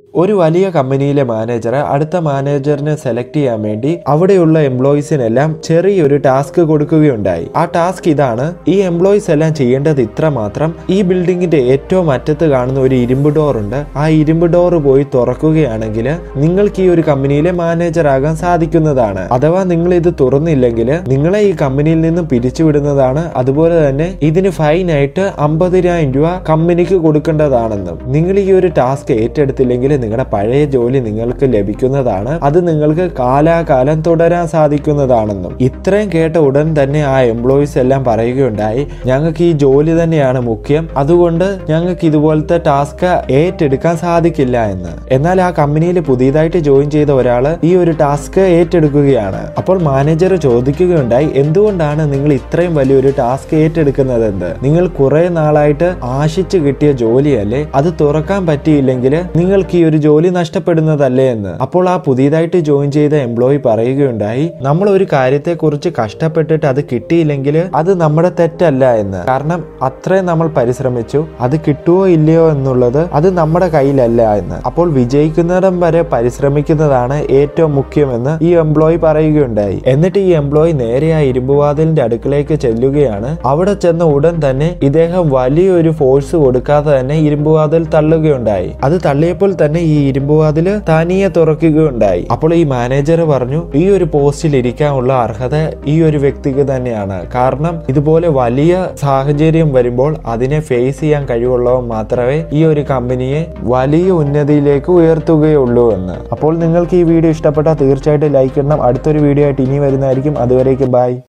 ഒരു വലിയ കമ്പനിയിലെ മാനേജർ അടുത്ത മാനേജറിനെ സെലക്ട് ചെയ്യാൻ വേണ്ടി അവിടെയുള്ള എംപ്ലോയീസിനെല്ലാം ചെറിയൊരു ടാസ്ക് കൊടുക്കുകയുണ്ടായി ആ ടാസ്ക് ഇതാണ് ഈ എംപ്ലോയീസ് എല്ലാം ചെയ്യേണ്ടത് ഇത്ര മാത്രം ഈ ബിൽഡിങ്ങിന്റെ ഏറ്റവും അറ്റത്ത് കാണുന്ന ഒരു ഇരുമ്പ് ഡോർ ഉണ്ട് ആ ഇരുമ്പ് ഡോർ പോയി തുറക്കുകയാണെങ്കിൽ നിങ്ങൾക്ക് ഈ ഒരു കമ്പനിയിലെ മാനേജർ ആകാൻ സാധിക്കുന്നതാണ് അഥവാ നിങ്ങൾ ഇത് തുറന്നില്ലെങ്കിൽ നിങ്ങളെ ഈ കമ്പനിയിൽ നിന്നും പിരിച്ചുവിടുന്നതാണ് അതുപോലെ തന്നെ ഇതിന് ഫൈൻ ആയിട്ട് അമ്പതിനായിരം രൂപ കമ്പനിക്ക് കൊടുക്കേണ്ടതാണെന്നും നിങ്ങൾ ഈ ഒരു ടാസ്ക് ഏറ്റെടുത്തില്ലെങ്കിൽ നിങ്ങളുടെ പഴയ ജോലി നിങ്ങൾക്ക് ലഭിക്കുന്നതാണ് അത് നിങ്ങൾക്ക് കാലാകാലം തുടരാൻ സാധിക്കുന്നതാണെന്നും ഇത്രയും കേട്ട ഉടൻ തന്നെ ആ എംപ്ലോയീസ് എല്ലാം പറയുകയുണ്ടായി ഞങ്ങൾക്ക് ഈ ജോലി തന്നെയാണ് മുഖ്യം അതുകൊണ്ട് ഞങ്ങൾക്ക് ഇതുപോലത്തെ ടാസ്ക് ഏറ്റെടുക്കാൻ സാധിക്കില്ല എന്ന് എന്നാൽ ആ കമ്പനിയിൽ പുതിയതായിട്ട് ജോയിൻ ചെയ്ത ഒരാള് ഈ ഒരു ടാസ്ക് ഏറ്റെടുക്കുകയാണ് അപ്പോൾ മാനേജർ ചോദിക്കുകയുണ്ടായി എന്തുകൊണ്ടാണ് നിങ്ങൾ ഇത്രയും വലിയൊരു ടാസ്ക് ഏറ്റെടുക്കുന്നതെന്ന് നിങ്ങൾ കുറെ നാളായിട്ട് ആശിച്ചു കിട്ടിയ ജോലിയല്ലേ അത് തുറക്കാൻ പറ്റിയില്ലെങ്കിൽ നിങ്ങൾക്ക് ഈ ഒരു ജോലി നഷ്ടപ്പെടുന്നതല്ലേ എന്ന് അപ്പോൾ ആ പുതിയതായിട്ട് ജോയിൻ ചെയ്ത എംപ്ലോയി പറയുകയുണ്ടായി നമ്മൾ ഒരു കാര്യത്തെ കുറിച്ച് കഷ്ടപ്പെട്ടിട്ട് അത് കിട്ടിയില്ലെങ്കിൽ അത് നമ്മുടെ തെറ്റല്ല എന്ന് കാരണം അത്രയും നമ്മൾ പരിശ്രമിച്ചു അത് കിട്ടുമോ ഇല്ലയോ എന്നുള്ളത് അത് നമ്മുടെ കയ്യിലല്ല എന്ന് അപ്പോൾ വിജയിക്കുന്നിടം വരെ പരിശ്രമിക്കുന്നതാണ് ഏറ്റവും മുഖ്യമെന്ന് ഈ എംപ്ലോയി പറയുകയുണ്ടായി എന്നിട്ട് ഈ എംപ്ലോയി നേരെ ആ ഇരുമ്പുവാതിലിന്റെ അടുക്കളേക്ക് ചെല്ലുകയാണ് അവിടെ ചെന്ന ഉടൻ തന്നെ ഇദ്ദേഹം വലിയൊരു ഫോഴ്സ് കൊടുക്കാതെ തന്നെ ഇരുമ്പുവാതിൽ തള്ളുകയുണ്ടായി അത് തള്ളിയപ്പോൾ തന്നെ ഈ ഇരുമ്പുവാതില് തനിയെ തുറക്കുകയുണ്ടായി അപ്പോൾ ഈ മാനേജർ പറഞ്ഞു ഈ ഒരു പോസ്റ്റിൽ ഇരിക്കാനുള്ള അർഹത ഈ ഒരു വ്യക്തിക്ക് തന്നെയാണ് കാരണം ഇതുപോലെ വലിയ സാഹചര്യം വരുമ്പോൾ അതിനെ ഫേസ് ചെയ്യാൻ കഴിവുള്ളവർ മാത്രമേ ഈ ഒരു കമ്പനിയെ വലിയ ഉന്നതിയിലേക്ക് ഉയർത്തുകയുള്ളൂ എന്ന് അപ്പോൾ നിങ്ങൾക്ക് ഈ വീഡിയോ ഇഷ്ടപ്പെട്ടാൽ തീർച്ചയായിട്ടും ലൈക്ക് ഇടണം അടുത്തൊരു വീഡിയോ ആയിട്ട് ഇനി വരുന്നതായിരിക്കും അതുവരേക്ക് ബൈ